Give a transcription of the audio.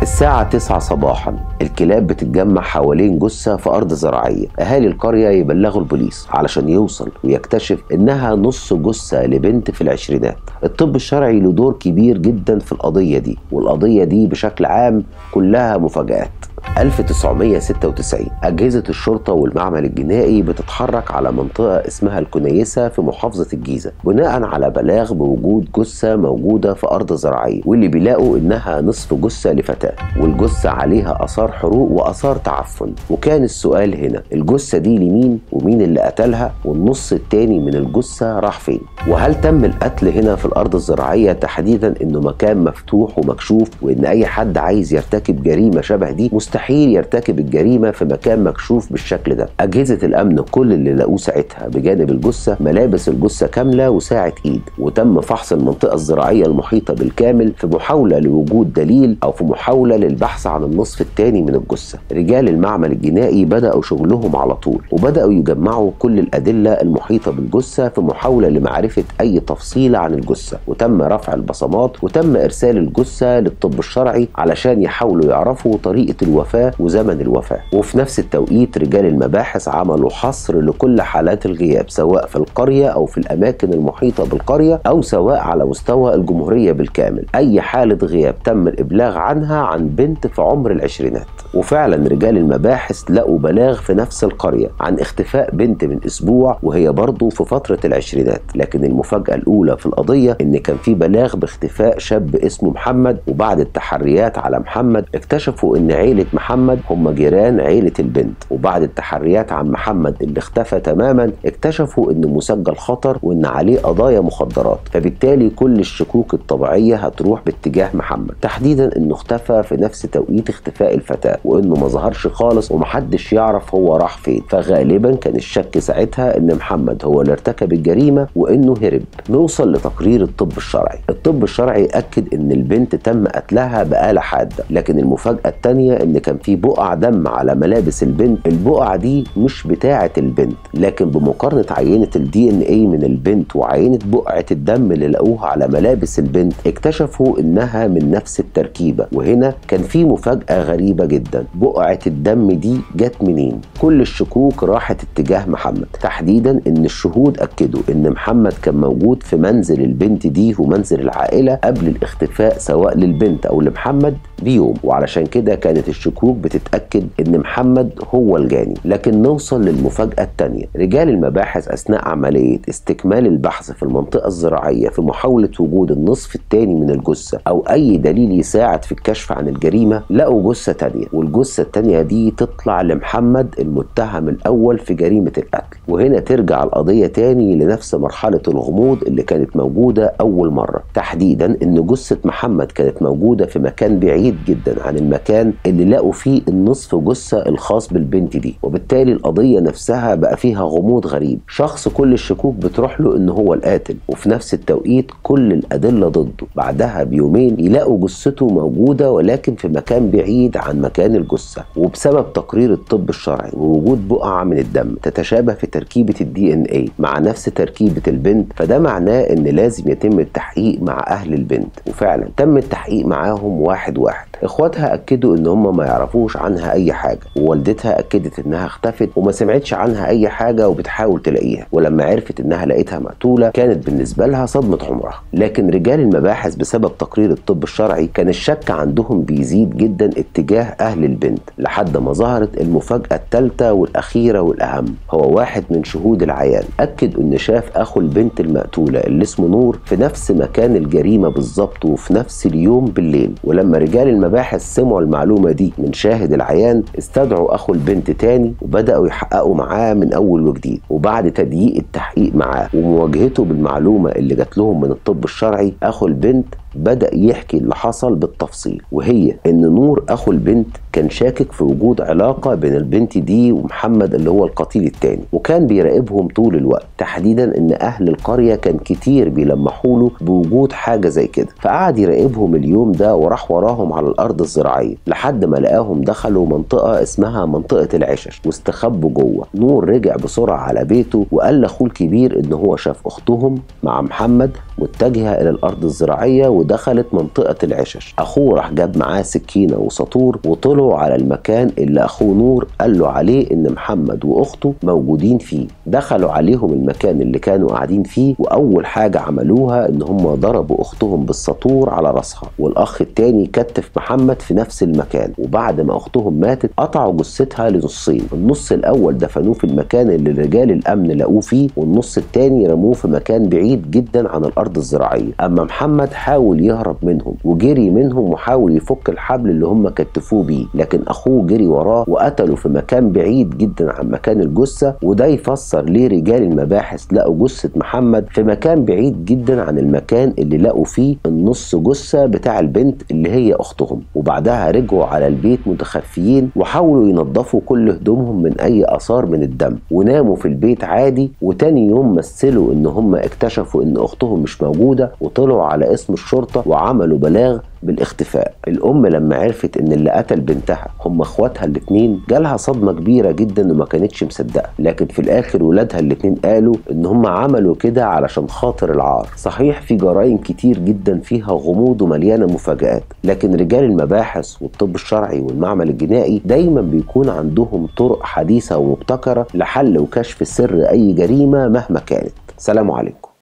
الساعة 9 صباحا الكلاب بتتجمع حوالين جثة في أرض زراعية أهالي القرية يبلغوا البوليس علشان يوصل ويكتشف إنها نص جثة لبنت في العشرينات الطب الشرعي له دور كبير جدا في القضية دي والقضية دي بشكل عام كلها مفاجآت 1996 أجهزة الشرطة والمعمل الجنائي بتتحرك على منطقة اسمها الكنيسة في محافظة الجيزة بناء على بلاغ بوجود جثة موجودة في أرض زراعية واللي بيلاقوا إنها نصف جثة لفتاة والجثة عليها آثار حروق وآثار تعفن وكان السؤال هنا الجثة دي لمين ومين اللي قتلها والنص التاني من الجثة راح فين وهل تم القتل هنا في الأرض الزراعية تحديدا إنه مكان مفتوح ومكشوف وإن أي حد عايز يرتكب جريمة شبه دي مستحيل يرتكب الجريمة في مكان مكشوف بالشكل ده أجهزة الأمن كل اللي لقوه ساعتها بجانب الجثة ملابس الجثة كاملة وساعة إيد وتم فحص المنطقة الزراعية المحيطة بالكامل في محاولة لوجود دليل أو في محاولة للبحث عن النصف الثاني من الجثة رجال المعمل الجنائي بدأوا شغلهم على طول وبدأوا يجمعوا كل الأدلة المحيطة بالجثة في محاولة لمعرفة أي تفصيل عن الجثة وتم رفع البصمات وتم إرسال الجثة للطب الشرعي علشان يحاولوا يعرفوا طريقة الوفاة وزمن الوفاة وفي نفس التوقيت رجال المباحث عملوا حصر لكل حالات الغياب سواء في القرية أو في الأماكن المحيطة بالقرية أو سواء على مستوى الجمهورية بالكامل أي حالة غياب تم الإبلاغ عنها عن بنت في عمر العشرينات وفعلا رجال المباحث لقوا بلاغ في نفس القرية عن اختفاء بنت من أسبوع وهي برضه في فترة العشرينات لكن المفاجأة الأولى في القضية إن كان في بلاغ باختفاء شاب اسمه محمد وبعد التحريات على محمد اكتشفوا إن عيلة محمد هم جيران عيلة البنت وبعد التحريات عن محمد اللي اختفى تماما اكتشفوا إنه مسجل خطر وإن عليه قضايا مخدرات فبالتالي كل الشكوك الطبيعية هتروح باتجاه محمد تحديدا إنه اختفى في نفس توقيت اختفاء الفتاة وإنه ما ظهرش خالص ومحدش يعرف هو راح فين فغالبا كان الشك ساعتها إن محمد هو اللي ارتكب الجريمة وإنه هرب نوصل لتقرير الطب الشرعي الطب الشرعي أكد إن البنت تم قتلها بآلة حادة لكن المفاجأة التانية إن كان في بقع دم على ملابس البنت البقع دي مش بتاعة البنت لكن بمقارنة عينة الدي ان اي من البنت وعينة بقعة الدم اللي لقوها على ملابس البنت اكتشفوا انها من نفس التركيبة وهنا كان في مفاجأة غريبة جدا بقعة الدم دي جت منين كل الشكوك راحت اتجاه محمد تحديدا ان الشهود اكدوا ان محمد كان موجود في منزل البنت دي ومنزل العائلة قبل الاختفاء سواء للبنت او لمحمد بيوم وعلشان كده كانت الشكوك بتتأكد ان محمد هو الجاني لكن نوصل للمفاجأة التانية رجال المباحث اثناء عملية استكمال البحث في المنطقة الزراعية في محاولة وجود النصف التاني من الجثة او اي دليل يساعد في الكشف عن الجريمة لقوا جثة تانية والجثة التانية دي تطلع لمحمد المتهم الاول في جريمة القتل وهنا ترجع القضية تاني لنفس مرحلة الغموض اللي كانت موجودة اول مرة تحديدا ان جثة محمد كانت موجودة في مكان بعيد جدا عن المكان اللي لقوا فيه النصف جثة الخاص بالبنت دي وبالتالي القضية نفسها بقى فيها غموض غريب شخص كل الشكوك بتروح له ان هو القاتل وفي نفس التوقيت كل الأدلة ضده بعدها بيومين يلاقوا جثته موجودة ولكن في مكان بعيد عن مكان الجثة وبسبب تقرير الطب الشرعي ووجود بقعة من الدم تتشابه في تركيبة الدي ان اي مع نفس تركيبة البنت فده معناه ان لازم يتم التحقيق مع اهل البنت وفعلا تم التحقيق معاهم واحد واحد اخواتها اكدوا ان هم ما يعرفوش عنها اي حاجه ووالدتها اكدت انها اختفت وما سمعتش عنها اي حاجه وبتحاول تلاقيها ولما عرفت انها لقيتها مقتوله كانت بالنسبه لها صدمه عمرها لكن رجال المباحث بسبب تقرير الطب الشرعي كان الشك عندهم بيزيد جدا اتجاه اهل البنت لحد ما ظهرت المفاجاه الثالثه والاخيره والاهم هو واحد من شهود العيان اكد ان شاف اخو البنت المقتوله اللي اسمه نور في نفس مكان الجريمه بالظبط وفي نفس اليوم بالليل ولما رجال المباحث سمعوا المعلومه دي من شاهد العيان استدعوا اخو البنت تاني وبداوا يحققوا معاه من اول وجديد وبعد تضييق التحقيق معاه ومواجهته بالمعلومه اللي جات لهم من الطب الشرعي اخو البنت بدأ يحكي اللي حصل بالتفصيل وهي إن نور أخو البنت كان شاكك في وجود علاقة بين البنت دي ومحمد اللي هو القتيل التاني وكان بيراقبهم طول الوقت تحديدا إن أهل القرية كان كتير بيلمحوا له بوجود حاجة زي كده فقعد يراقبهم اليوم ده وراح وراهم على الأرض الزراعية لحد ما لقاهم دخلوا منطقة اسمها منطقة العشش واستخبوا جوه نور رجع بسرعة على بيته وقال لأخوه الكبير إن هو شاف أختهم مع محمد متجهة إلى الأرض الزراعية ودخلت منطقة العشش أخوه راح جاب معاه سكينة وسطور وطلعوا على المكان اللي أخوه نور قال له عليه إن محمد وأخته موجودين فيه دخلوا عليهم المكان اللي كانوا قاعدين فيه وأول حاجة عملوها إن هم ضربوا أختهم بالسطور على راسها والأخ التاني كتف محمد في نفس المكان وبعد ما أختهم ماتت قطعوا جثتها لنصين النص الأول دفنوه في المكان اللي رجال الأمن لقوه فيه والنص التاني رموه في مكان بعيد جدا عن الأرض الزراعية أما محمد حاول يهرب منهم وجري منهم وحاول يفك الحبل اللي هم كتفوه بيه لكن أخوه جري وراه وقتله في مكان بعيد جدا عن مكان الجثة وده يفسر ليه رجال المباحث لقوا جثة محمد في مكان بعيد جدا عن المكان اللي لقوا فيه النص جثة بتاع البنت اللي هي أختهم وبعدها رجعوا على البيت متخفيين وحاولوا ينظفوا كل هدومهم من أي آثار من الدم وناموا في البيت عادي وتاني يوم مثلوا إن هم اكتشفوا إن أختهم مش موجودة وطلعوا على اسم الشرطة وعملوا بلاغ بالاختفاء الام لما عرفت ان اللي قتل بنتها هم اخواتها الاتنين جالها صدمه كبيره جدا وما كانتش مصدقه لكن في الاخر ولادها الاتنين قالوا ان هم عملوا كده علشان خاطر العار صحيح في جرائم كتير جدا فيها غموض ومليانه مفاجآت لكن رجال المباحث والطب الشرعي والمعمل الجنائي دايما بيكون عندهم طرق حديثه ومبتكره لحل وكشف سر اي جريمه مهما كانت سلام عليكم